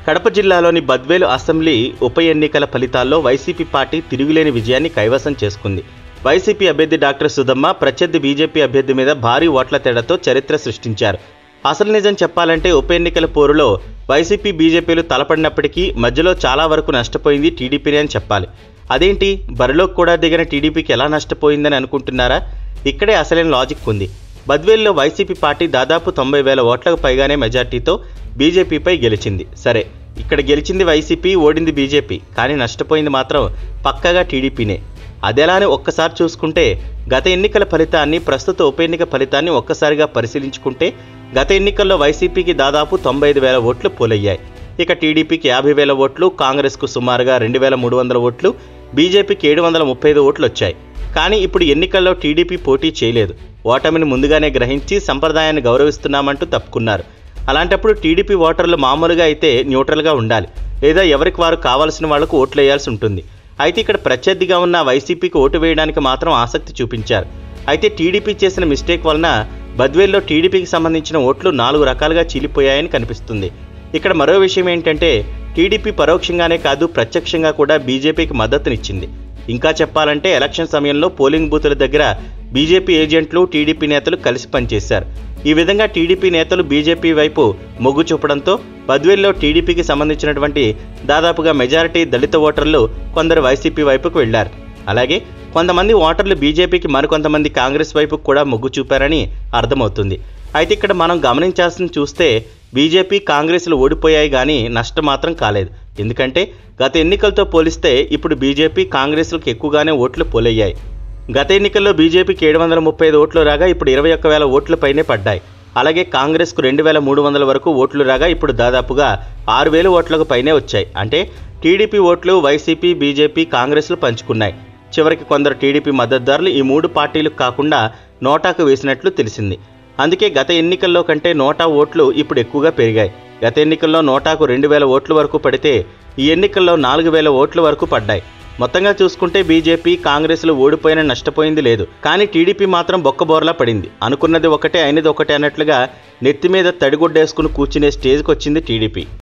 కడప జిల్లాలోని బద్వేలు అసెంబ్లీ ఉప ఎన్నికల ఫలితాల్లో వైసీపీ పార్టీ తిరుగులేని విజయాన్ని కైవసం చేసుకుంది వైసీపీ అభ్యర్థి డాక్టర్ సుధమ్మ ప్రత్యర్థి బీజేపీ అభ్యర్థి మీద భారీ ఓట్ల తేడాతో చరిత్ర సృష్టించారు అసలు నిజం చెప్పాలంటే ఉప ఎన్నికల పోరులో వైసీపీ బీజేపీలు తలపడినప్పటికీ మధ్యలో చాలా వరకు నష్టపోయింది టీడీపీనే అని చెప్పాలి అదేంటి బరిలోకి కూడా దిగిన టీడీపీకి ఎలా నష్టపోయిందని అనుకుంటున్నారా ఇక్కడే అసలైన లాజిక్ ఉంది బద్వేల్లో వైసీపీ పార్టీ దాదాపు తొంభై వేల ఓట్లకు పైగానే మెజార్టీతో బీజేపీపై గెలిచింది సరే ఇక్కడ గెలిచింది వైసీపీ ఓడింది బీజేపీ కానీ నష్టపోయింది మాత్రం పక్కగా టీడీపీనే అదెలాని ఒక్కసారి చూసుకుంటే గత ఎన్నికల ఫలితాన్ని ప్రస్తుత ఉప ఎన్నిక ఫలితాన్ని ఒక్కసారిగా పరిశీలించుకుంటే గత ఎన్నికల్లో వైసీపీకి దాదాపు తొంభై ఐదు వేల ఓట్లు పోలయ్యాయి ఇక టీడీపీకి యాభై వేల ఓట్లు కాంగ్రెస్కు సుమారుగా రెండు వేల మూడు వందల ఓట్లు బీజేపీకి ఏడు వందల ముప్పై ఐదు ఓట్లు వచ్చాయి కానీ ఇప్పుడు ఎన్నికల్లో టీడీపీ పోటీ చేయలేదు ఓటమిని ముందుగానే గ్రహించి సంప్రదాయాన్ని గౌరవిస్తున్నామంటూ తప్పుకున్నారు అలాంటప్పుడు టీడీపీ ఓటర్లు మామూలుగా అయితే న్యూట్రల్గా ఉండాలి లేదా ఎవరికి వారు కావాల్సిన వాళ్లకు ఓట్లు వేయాల్సి ఉంటుంది అయితే ఇక్కడ ప్రత్యర్థిగా ఉన్న వైసీపీకి ఓటు వేయడానికి మాత్రం ఆసక్తి చూపించారు అయితే టీడీపీ చేసిన మిస్టేక్ వలన బద్వేల్లో టీడీపీకి సంబంధించిన ఓట్లు నాలుగు రకాలుగా చీలిపోయాయని కనిపిస్తుంది ఇక్కడ మరో విషయం ఏంటంటే టీడీపీ పరోక్షంగానే కాదు ప్రత్యక్షంగా కూడా బీజేపీకి మద్దతునిచ్చింది ఇంకా చెప్పాలంటే ఎలక్షన్ సమయంలో పోలింగ్ బూతుల దగ్గర బీజేపీ ఏజెంట్లు టీడీపీ నేతలు కలిసి పనిచేశారు ఈ విధంగా టీడీపీ నేతలు బీజేపీ వైపు మొగ్గు చూపడంతో బద్వేల్లో టీడీపీకి సంబంధించినటువంటి దాదాపుగా మెజారిటీ దళిత ఓటర్లు కొందరు వైసీపీ వైపుకు వెళ్లారు అలాగే కొంతమంది ఓటర్లు బీజేపీకి మరికొంతమంది కాంగ్రెస్ వైపుకు కూడా మొగ్గు చూపారని అర్థమవుతుంది అయితే ఇక్కడ మనం గమనించాల్సింది చూస్తే బీజేపీ కాంగ్రెస్లు ఓడిపోయాయి కానీ నష్టం మాత్రం కాలేదు ఎందుకంటే గత ఎన్నికలతో పోలిస్తే ఇప్పుడు బీజేపీ కాంగ్రెస్లకు ఎక్కువగానే ఓట్లు పోలయ్యాయి గత ఎన్నికల్లో బీజేపీకి ఏడు వందల ముప్పై ఐదు ఓట్లు రాగా ఇప్పుడు ఇరవై ఒక్క వేల ఓట్ల పైనే పడ్డాయి అలాగే కాంగ్రెస్కు రెండు వేల మూడు వందల వరకు ఓట్లు రాగా ఇప్పుడు దాదాపుగా ఆరు వేల ఓట్లకు పైనే వచ్చాయి అంటే టీడీపీ ఓట్లు వైసీపీ బీజేపీ కాంగ్రెస్లు పంచుకున్నాయి చివరికి కొందరు టీడీపీ మద్దతుదారులు ఈ మూడు పార్టీలకు కాకుండా నోటాకు వేసినట్లు తెలిసింది అందుకే గత ఎన్నికల్లో కంటే నోటా ఓట్లు ఇప్పుడు ఎక్కువగా పెరిగాయి గత ఎన్నికల్లో నోటాకు రెండు వేల ఓట్ల వరకు పడితే ఈ ఎన్నికల్లో నాలుగు వేల ఓట్ల వరకు పడ్డాయి మొత్తంగా చూసుకుంటే బీజేపీ కాంగ్రెస్లు ఓడిపోయిన నష్టపోయింది లేదు కానీ టీడీపీ మాత్రం బొక్కబోర్లా పడింది అనుకున్నది ఒకటే అయినది ఒకటే అన్నట్లుగా నెత్తి మీద తడిగుడ్డేసుకుని కూర్చునే స్టేజ్కి వచ్చింది టీడీపీ